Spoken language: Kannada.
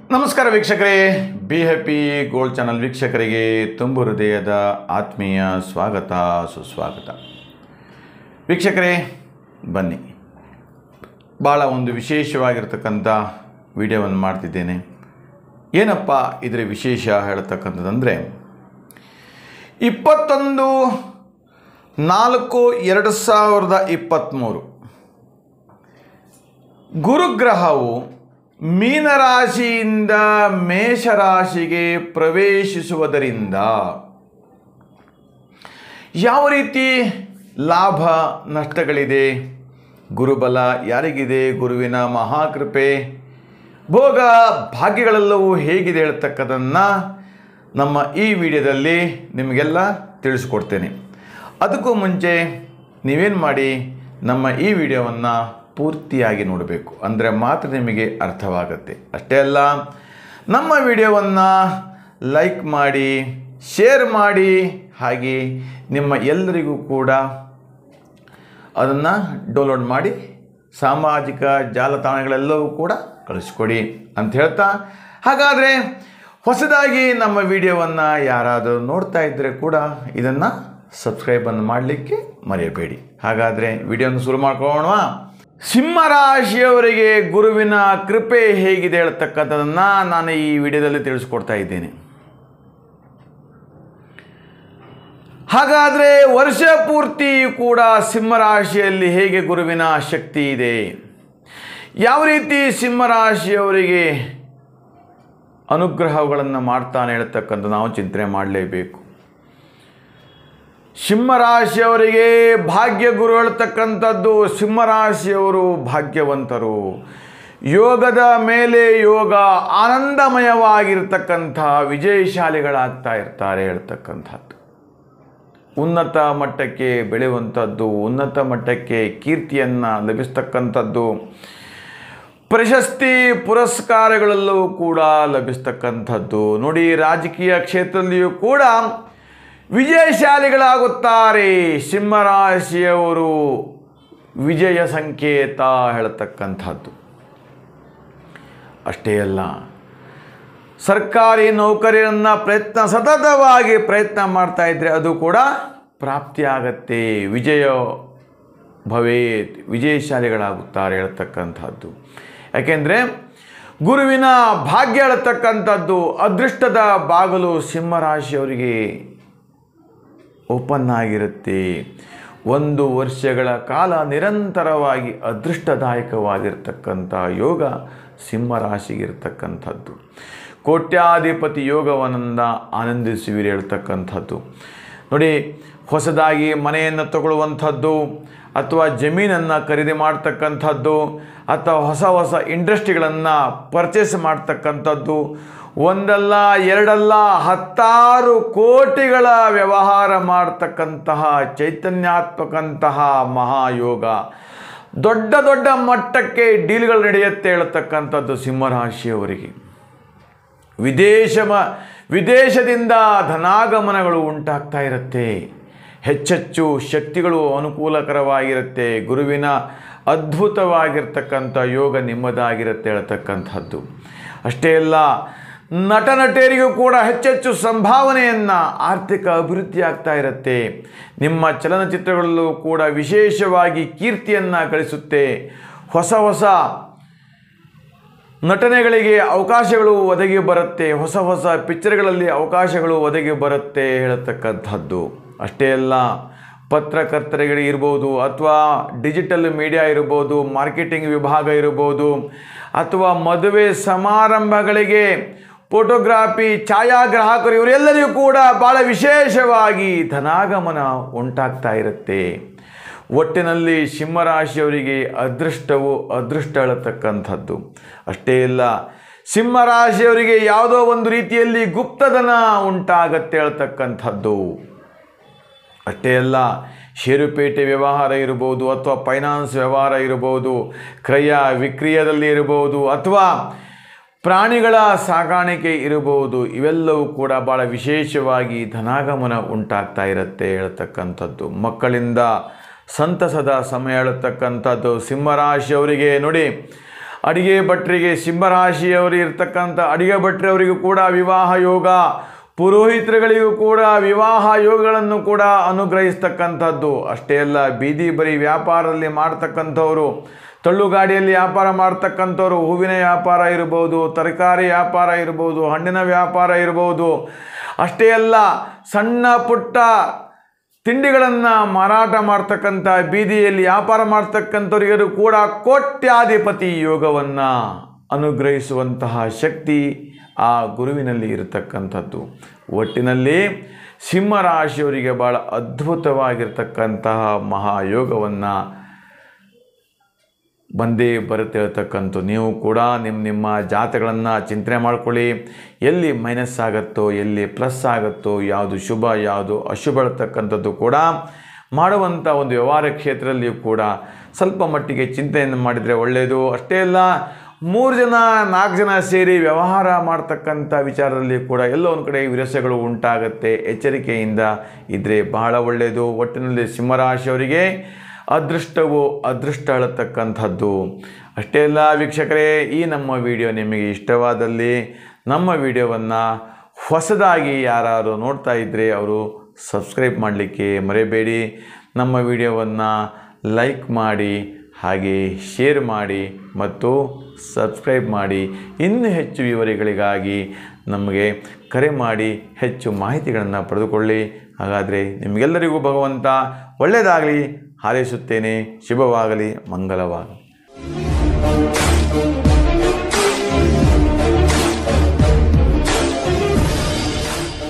ನಮಸ್ಕಾರ ವೀಕ್ಷಕರೇ ಬಿ ಹ್ಯಾಪಿ ಗೋಲ್ಡ್ ಚಾನಲ್ ವೀಕ್ಷಕರಿಗೆ ತುಂಬು ಹೃದಯದ ಆತ್ಮೀಯ ಸ್ವಾಗತ ಸುಸ್ವಾಗತ ವೀಕ್ಷಕರೇ ಬನ್ನಿ ಭಾಳ ಒಂದು ವಿಶೇಷವಾಗಿರ್ತಕ್ಕಂಥ ವಿಡಿಯೋವನ್ನು ಮಾಡ್ತಿದ್ದೇನೆ ಏನಪ್ಪ ಇದರ ವಿಶೇಷ ಹೇಳ್ತಕ್ಕಂಥದ್ದಂದರೆ ಇಪ್ಪತ್ತೊಂದು ನಾಲ್ಕು ಎರಡು ಸಾವಿರದ ಇಪ್ಪತ್ತ್ಮೂರು ಗುರುಗ್ರಹವು ಮೀನರಾಶಿಯಿಂದ ಮೇಷರಾಶಿಗೆ ಪ್ರವೇಶಿಸುವುದರಿಂದ ಯಾವ ರೀತಿ ಲಾಭ ನಷ್ಟಗಳಿದೆ ಗುರುಬಲ ಯಾರಿಗಿದೆ ಗುರುವಿನ ಮಹಾಕೃಪೆ ಭೋಗ ಭಾಗ್ಯಗಳೆಲ್ಲವೂ ಹೇಗಿದೆ ಹೇಳ್ತಕ್ಕದನ್ನು ನಮ್ಮ ಈ ವಿಡಿಯೋದಲ್ಲಿ ನಿಮಗೆಲ್ಲ ತಿಳಿಸ್ಕೊಡ್ತೇನೆ ಅದಕ್ಕೂ ಮುಂಚೆ ನೀವೇನು ಮಾಡಿ ನಮ್ಮ ಈ ವಿಡಿಯೋವನ್ನು ಪೂರ್ತಿಯಾಗಿ ನೋಡಬೇಕು ಅಂದರೆ ಮಾತ್ರ ನಿಮಗೆ ಅರ್ಥವಾಗುತ್ತೆ ಅಷ್ಟೇ ಅಲ್ಲ ನಮ್ಮ ವಿಡಿಯೋವನ್ನು ಲೈಕ್ ಮಾಡಿ ಶೇರ್ ಮಾಡಿ ಹಾಗೆ ನಿಮ್ಮ ಎಲ್ಲರಿಗೂ ಕೂಡ ಅದನ್ನು ಡೌನ್ಲೋಡ್ ಮಾಡಿ ಸಾಮಾಜಿಕ ಜಾಲತಾಣಗಳೆಲ್ಲವೂ ಕೂಡ ಕಳಿಸ್ಕೊಡಿ ಅಂತ ಹೇಳ್ತಾ ಹಾಗಾದರೆ ಹೊಸದಾಗಿ ನಮ್ಮ ವಿಡಿಯೋವನ್ನು ಯಾರಾದರೂ ನೋಡ್ತಾ ಇದ್ದರೆ ಕೂಡ ಇದನ್ನು ಸಬ್ಸ್ಕ್ರೈಬನ್ನು ಮಾಡಲಿಕ್ಕೆ ಮರೆಯಬೇಡಿ ಹಾಗಾದರೆ ವಿಡಿಯೋನ ಶುರು ಮಾಡ್ಕೊಳ್ಳೋಣ ಸಿಂಹರಾಶಿಯವರಿಗೆ ಗುರುವಿನ ಕೃಪೆ ಹೇಗಿದೆ ಹೇಳ್ತಕ್ಕಂಥದ್ದನ್ನು ನಾನು ಈ ವಿಡಿಯೋದಲ್ಲಿ ತಿಳಿಸ್ಕೊಡ್ತಾ ಇದ್ದೇನೆ ಹಾಗಾದರೆ ವರ್ಷ ಪೂರ್ತಿ ಕೂಡ ಸಿಂಹರಾಶಿಯಲ್ಲಿ ಹೇಗೆ ಗುರುವಿನ ಶಕ್ತಿ ಇದೆ ಯಾವ ರೀತಿ ಸಿಂಹರಾಶಿಯವರಿಗೆ ಅನುಗ್ರಹಗಳನ್ನು ಮಾಡ್ತಾನೆ ಹೇಳ್ತಕ್ಕಂಥ ನಾವು ಚಿಂತನೆ ಮಾಡಲೇಬೇಕು ಸಿಂಹರಾಶಿಯವರಿಗೆ ಭಾಗ್ಯ ಗುರು ಹೇಳ್ತಕ್ಕಂಥದ್ದು ಸಿಂಹರಾಶಿಯವರು ಭಾಗ್ಯವಂತರು ಯೋಗದ ಮೇಲೆ ಯೋಗ ಆನಂದಮಯವಾಗಿರ್ತಕ್ಕಂಥ ವಿಜಯಶಾಲಿಗಳಾಗ್ತಾ ಇರ್ತಾರೆ ಹೇಳ್ತಕ್ಕಂಥದ್ದು ಉನ್ನತ ಮಟ್ಟಕ್ಕೆ ಬೆಳೆಯುವಂಥದ್ದು ಉನ್ನತ ಮಟ್ಟಕ್ಕೆ ಕೀರ್ತಿಯನ್ನು ಲಭಿಸ್ತಕ್ಕಂಥದ್ದು ಪ್ರಶಸ್ತಿ ಪುರಸ್ಕಾರಗಳೆಲ್ಲವೂ ಕೂಡ ಲಭಿಸ್ತಕ್ಕಂಥದ್ದು ನೋಡಿ ರಾಜಕೀಯ ಕ್ಷೇತ್ರದಲ್ಲಿಯೂ ಕೂಡ ವಿಜಯಶಾಲಿಗಳಾಗುತ್ತಾರೆ ಸಿಂಹರಾಶಿಯವರು ವಿಜಯ ಸಂಕೇತ ಹೇಳತಕ್ಕಂಥದ್ದು ಅಷ್ಟೇ ಅಲ್ಲ ಸರ್ಕಾರಿ ನೌಕರಿಯನ್ನು ಪ್ರಯತ್ನ ಸತತವಾಗಿ ಪ್ರಯತ್ನ ಮಾಡ್ತಾ ಇದ್ದರೆ ಅದು ಕೂಡ ಪ್ರಾಪ್ತಿಯಾಗತ್ತೆ ವಿಜಯ ಭವೇತ್ ವಿಜಯಶಾಲಿಗಳಾಗುತ್ತಾರೆ ಹೇಳ್ತಕ್ಕಂಥದ್ದು ಯಾಕೆಂದರೆ ಗುರುವಿನ ಭಾಗ್ಯ ಹೇಳ್ತಕ್ಕಂಥದ್ದು ಅದೃಷ್ಟದ ಬಾಗಲು ಸಿಂಹರಾಶಿಯವರಿಗೆ ಓಪನ್ ಆಗಿರುತ್ತೆ ಒಂದು ವರ್ಷಗಳ ಕಾಲ ನಿರಂತರವಾಗಿ ಅದೃಷ್ಟದಾಯಕವಾಗಿರ್ತಕ್ಕಂಥ ಯೋಗ ಸಿಂಹರಾಶಿಗಿರ್ತಕ್ಕಂಥದ್ದು ಕೋಟ್ಯಾಧಿಪತಿ ಯೋಗವನ್ನ ಆನಂದಿಸುವಿರಿ ಹೇಳ್ತಕ್ಕಂಥದ್ದು ನೋಡಿ ಹೊಸದಾಗಿ ಮನೆಯನ್ನು ತಗೊಳ್ಳುವಂಥದ್ದು ಅಥವಾ ಜಮೀನನ್ನು ಖರೀದಿ ಮಾಡ್ತಕ್ಕಂಥದ್ದು ಅಥವಾ ಹೊಸ ಹೊಸ ಇಂಡಸ್ಟ್ರಿಗಳನ್ನು ಪರ್ಚೇಸ್ ಮಾಡ್ತಕ್ಕಂಥದ್ದು ಒಂದಲ್ಲ ಎರಡಲ್ಲ ಹತ್ತಾರು ಕೋಟಿಗಳ ವ್ಯವಹಾರ ಮಾಡ್ತಕ್ಕಂತಹ ಚೈತನ್ಯಾತ್ಮಕಂತಹ ಮಹಾಯೋಗ ದೊಡ್ಡ ದೊಡ್ಡ ಮಟ್ಟಕ್ಕೆ ಡೀಲ್ಗಳು ನಡೆಯುತ್ತೆ ಹೇಳ್ತಕ್ಕಂಥದ್ದು ಸಿಂಹರಾಶಿಯವರಿಗೆ ವಿದೇಶ ವಿದೇಶದಿಂದ ಧನಾಗಮನಗಳು ಉಂಟಾಗ್ತಾ ಇರುತ್ತೆ ಹೆಚ್ಚೆಚ್ಚು ಶಕ್ತಿಗಳು ಅನುಕೂಲಕರವಾಗಿರುತ್ತೆ ಗುರುವಿನ ಅದ್ಭುತವಾಗಿರ್ತಕ್ಕಂಥ ಯೋಗ ನಿಮ್ಮದಾಗಿರುತ್ತೆ ಹೇಳ್ತಕ್ಕಂಥದ್ದು ಅಷ್ಟೇ ಅಲ್ಲ ನಟ ನಟಿಯರಿಗೂ ಕೂಡ ಹೆಚ್ಚೆಚ್ಚು ಸಂಭಾವನೆಯನ್ನು ಆರ್ಥಿಕ ಅಭಿವೃದ್ಧಿ ಆಗ್ತಾ ಇರುತ್ತೆ ನಿಮ್ಮ ಚಲನಚಿತ್ರಗಳಲ್ಲೂ ಕೂಡ ವಿಶೇಷವಾಗಿ ಕೀರ್ತಿಯನ್ನು ಗಳಿಸುತ್ತೆ ಹೊಸ ಹೊಸ ನಟನೆಗಳಿಗೆ ಅವಕಾಶಗಳು ಒದಗಿ ಬರುತ್ತೆ ಹೊಸ ಹೊಸ ಪಿಕ್ಚರ್ಗಳಲ್ಲಿ ಅವಕಾಶಗಳು ಒದಗಿ ಬರುತ್ತೆ ಹೇಳತಕ್ಕಂಥದ್ದು ಅಷ್ಟೇ ಅಲ್ಲ ಪತ್ರಕರ್ತರಿಗೆ ಇರ್ಬೋದು ಅಥವಾ ಡಿಜಿಟಲ್ ಮೀಡಿಯಾ ಇರ್ಬೋದು ಮಾರ್ಕೆಟಿಂಗ್ ವಿಭಾಗ ಇರ್ಬೋದು ಅಥವಾ ಮದುವೆ ಸಮಾರಂಭಗಳಿಗೆ ಫೋಟೋಗ್ರಾಫಿ ಛಾಯಾಗ್ರಾಹಕರು ಇವರೆಲ್ಲರಿಗೂ ಕೂಡ ಭಾಳ ವಿಶೇಷವಾಗಿ ಧನಾಗಮನ ಉಂಟಾಗ್ತಾ ಇರುತ್ತೆ ಒಟ್ಟಿನಲ್ಲಿ ಸಿಂಹರಾಶಿಯವರಿಗೆ ಅದೃಷ್ಟವು ಅದೃಷ್ಟ ಹೇಳತಕ್ಕಂಥದ್ದು ಅಷ್ಟೇ ಇಲ್ಲ ಸಿಂಹರಾಶಿಯವರಿಗೆ ಯಾವುದೋ ಒಂದು ರೀತಿಯಲ್ಲಿ ಗುಪ್ತಧನ ಉಂಟಾಗತ್ತೆ ಹೇಳ್ತಕ್ಕಂಥದ್ದು ಅಷ್ಟೇ ಅಲ್ಲ ಷೇರುಪೇಟೆ ವ್ಯವಹಾರ ಇರ್ಬೋದು ಅಥವಾ ಫೈನಾನ್ಸ್ ವ್ಯವಹಾರ ಇರ್ಬೋದು ಕ್ರಯ ವಿಕ್ರಯದಲ್ಲಿ ಇರ್ಬೋದು ಅಥವಾ ಪ್ರಾಣಿಗಳ ಸಾಗಾಣಿಕೆ ಇರಬಹುದು ಇವೆಲ್ಲವೂ ಕೂಡ ಭಾಳ ವಿಶೇಷವಾಗಿ ಧನಾಗಮನ ಉಂಟಾಗ್ತಾ ಇರುತ್ತೆ ಹೇಳ್ತಕ್ಕಂಥದ್ದು ಮಕ್ಕಳಿಂದ ಸಂತಸದ ಸಮಯ ಹೇಳತಕ್ಕಂಥದ್ದು ಸಿಂಹರಾಶಿಯವರಿಗೆ ನೋಡಿ ಅಡಿಗೆ ಭಟ್ರಿಗೆ ಸಿಂಹರಾಶಿಯವರು ಇರ್ತಕ್ಕಂಥ ಅಡಿಗೆ ಭಟ್ರವರಿಗೂ ಕೂಡ ವಿವಾಹ ಯೋಗ ಪುರೋಹಿತರುಗಳಿಗೂ ಕೂಡ ವಿವಾಹ ಯೋಗಗಳನ್ನು ಕೂಡ ಅನುಗ್ರಹಿಸ್ತಕ್ಕಂಥದ್ದು ಅಷ್ಟೇ ಅಲ್ಲ ಬೀದಿ ಬರಿ ವ್ಯಾಪಾರದಲ್ಲಿ ಮಾಡ್ತಕ್ಕಂಥವರು ತಳ್ಳುಗಾಡಿಯಲ್ಲಿ ವ್ಯಾಪಾರ ಮಾಡ್ತಕ್ಕಂಥವ್ರು ಹೂವಿನ ವ್ಯಾಪಾರ ಇರ್ಬೋದು ತರಕಾರಿ ವ್ಯಾಪಾರ ಇರ್ಬೋದು ಹಣ್ಣಿನ ವ್ಯಾಪಾರ ಇರ್ಬೋದು ಅಷ್ಟೇ ಅಲ್ಲ ಸಣ್ಣ ಪುಟ್ಟ ತಿಂಡಿಗಳನ್ನು ಮಾರಾಟ ಮಾಡ್ತಕ್ಕಂಥ ಬೀದಿಯಲ್ಲಿ ವ್ಯಾಪಾರ ಮಾಡ್ತಕ್ಕಂಥವ್ರಿಗೂ ಕೂಡ ಕೋಟ್ಯಾಧಿಪತಿ ಯೋಗವನ್ನು ಅನುಗ್ರಹಿಸುವಂತಹ ಶಕ್ತಿ ಆ ಗುರುವಿನಲ್ಲಿ ಇರತಕ್ಕಂಥದ್ದು ಒಟ್ಟಿನಲ್ಲಿ ಸಿಂಹರಾಶಿಯವರಿಗೆ ಭಾಳ ಅದ್ಭುತವಾಗಿರ್ತಕ್ಕಂತಹ ಮಹಾಯೋಗವನ್ನು ಬಂದೇ ಬರುತ್ತೆ ಹೇಳ್ತಕ್ಕಂಥ ನೀವು ಕೂಡ ನಿಮ್ಮ ನಿಮ್ಮ ಜಾತಗಳನ್ನು ಚಿಂತನೆ ಮಾಡ್ಕೊಳ್ಳಿ ಎಲ್ಲಿ ಮೈನಸ್ ಆಗುತ್ತೋ ಎಲ್ಲಿ ಪ್ಲಸ್ ಆಗುತ್ತೋ ಯಾವುದು ಶುಭ ಯಾವುದು ಅಶುಭ ಹೇಳ್ತಕ್ಕಂಥದ್ದು ಕೂಡ ಮಾಡುವಂಥ ಒಂದು ವ್ಯವಹಾರ ಕ್ಷೇತ್ರದಲ್ಲಿಯೂ ಕೂಡ ಸ್ವಲ್ಪ ಮಟ್ಟಿಗೆ ಚಿಂತೆಯನ್ನು ಮಾಡಿದರೆ ಒಳ್ಳೆಯದು ಅಷ್ಟೇ ಅಲ್ಲ ಮೂರು ಜನ ನಾಲ್ಕು ಜನ ಸೇರಿ ವ್ಯವಹಾರ ಮಾಡ್ತಕ್ಕಂಥ ವಿಚಾರದಲ್ಲಿ ಕೂಡ ಎಲ್ಲೋ ಒಂದು ಕಡೆ ವಿರಸಗಳು ಉಂಟಾಗುತ್ತೆ ಎಚ್ಚರಿಕೆಯಿಂದ ಇದ್ದರೆ ಬಹಳ ಒಳ್ಳೆಯದು ಒಟ್ಟಿನಲ್ಲಿ ಸಿಂಹರಾಶಿಯವರಿಗೆ ಅದೃಷ್ಟವು ಅದೃಷ್ಟ ಹೇಳತಕ್ಕಂಥದ್ದು ಅಷ್ಟೇ ಅಲ್ಲ ವೀಕ್ಷಕರೇ ಈ ನಮ್ಮ ವಿಡಿಯೋ ನಿಮಗೆ ಇಷ್ಟವಾದಲ್ಲಿ ನಮ್ಮ ವಿಡಿಯೋವನ್ನು ಹೊಸದಾಗಿ ಯಾರು ನೋಡ್ತಾ ಇದ್ದರೆ ಅವರು ಸಬ್ಸ್ಕ್ರೈಬ್ ಮಾಡಲಿಕ್ಕೆ ಮರೆಯಬೇಡಿ ನಮ್ಮ ವಿಡಿಯೋವನ್ನು ಲೈಕ್ ಮಾಡಿ ಹಾಗೆ ಶೇರ್ ಮಾಡಿ ಮತ್ತು ಸಬ್ಸ್ಕ್ರೈಬ್ ಮಾಡಿ ಇನ್ನೂ ಹೆಚ್ಚು ವಿವರಗಳಿಗಾಗಿ ನಮಗೆ ಕರೆ ಮಾಡಿ ಹೆಚ್ಚು ಮಾಹಿತಿಗಳನ್ನು ಪಡೆದುಕೊಳ್ಳಿ ಹಾಗಾದರೆ ನಿಮಗೆಲ್ಲರಿಗೂ ಭಗವಂತ ಒಳ್ಳೆಯದಾಗಲಿ ಹಾರೈಸುತ್ತೇನೆ ಶುಭವಾಗಲಿ ಮಂಗಲವಾಗಲಿ